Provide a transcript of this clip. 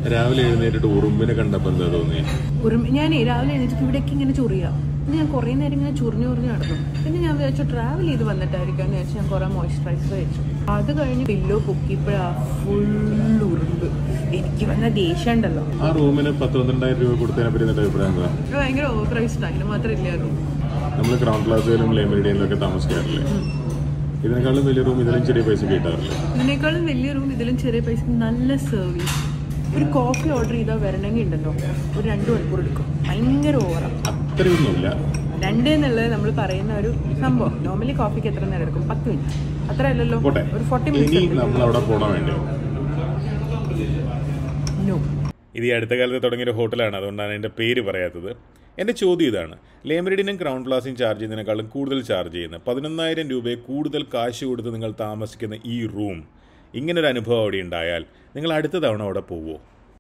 രാവിലെ എഴുന്നേറ്റിട്ട് ഉറുമ്പിനെ കണ്ടപ്പോ എന്താ തോന്നി ഒരു ഞാൻ രാവിലെ എഴുന്നേറ്റ് ഇവിടേക്ക് ഇങ്ങനെ ചൊറിയാ പിന്നെ ഞാൻ കുറേ നേരം ഇങ്ങനെ ചൊറിഞ്ഞു ചൊറിഞ്ഞു നടന്നു പിന്നെ ഞാൻ വിചാരിച്ചു ട്രാവൽ ചെയ്ത് വന്നിട്ടായിരിക്കും എന്ന് വെച്ചാൽ ഞാൻ കുറേ മോയ്സ്ചറൈസർ വെച്ചു അത് കഴിഞ്ഞ് പില്ലോ പൊക്കിയപ്പോഴാ ഫുൾ ഉറുമ്പ് എനിക്ക് വന്ന ദേഷ്യം ഉണ്ടല്ലോ ആ റൂമിന് പത്ത് പന്ത്രണ്ടായിരം രൂപ കൊടുത്തതിനെ പറ്റി എന്നിട്ട് അഭിപ്രായം എന്താ അത് ഭയങ്കര ഓവർ പ്രൈസ്ഡ് അതിന് മാത്രം ഇല്ലായിരുന്നു നമ്മൾ ക്രൗൺ പ്ലാസയിലും ലേമരിഡിയനിലും ഒക്കെ താമസിക്കാറില്ലേ ഇതിനേക്കാളും വലിയ റൂം ഇതിലും ചെറിയ പൈസ കിട്ടാറില്ലേ ഇതിനേക്കാളും വലിയ റൂം ഇതിലും ചെറിയ പൈസ നല്ല സർവീസ് ഒരു കോഫി ഓർഡർ ചെയ്താൽ വരണമെങ്കിൽ ഉണ്ടല്ലോ ഒരു രണ്ട് മണിക്കൂർ എടുക്കും ഭയങ്കര ഓവറാണ് അത്രയൊന്നുമില്ല രണ്ട് എന്നുള്ളത് നമ്മൾ പറയുന്ന ഒരു സംഭവം നോർമലി കോഫിക്ക് എത്ര നേരം എടുക്കും പത്ത് മിനിറ്റ് അത്ര അല്ലല്ലോ പോട്ടെ ഒരു ഫോർട്ടി ഇനി മിനിറ്റ്സ് നമ്മൾ അവിടെ പോകണം വേണ്ടോ നോ ഇത് ഈ അടുത്ത കാലത്ത് തുടങ്ങിയ ഒരു ഹോട്ടലാണ് അതുകൊണ്ടാണ് എൻ്റെ പേര് പറയാത്തത് എൻ്റെ ചോദ്യം ഇതാണ് ലേമരിഡിനും ക്രൗൺ പ്ലാസയും ചാർജ് ചെയ്യുന്നതിനേക്കാളും കൂടുതൽ ചാർജ് ചെയ്യുന്നത് പതിനൊന്നായിരം രൂപയെ കൂടുതൽ കാശ് കൊടുത്ത് നിങ്ങൾ താമസിക്കുന്ന ഈ റൂം ഇങ്ങനൊരു അനുഭവം അവിടെ ഉണ്ടായാൽ നിങ്ങൾ അടുത്ത തവണ അവിടെ പോവുമോ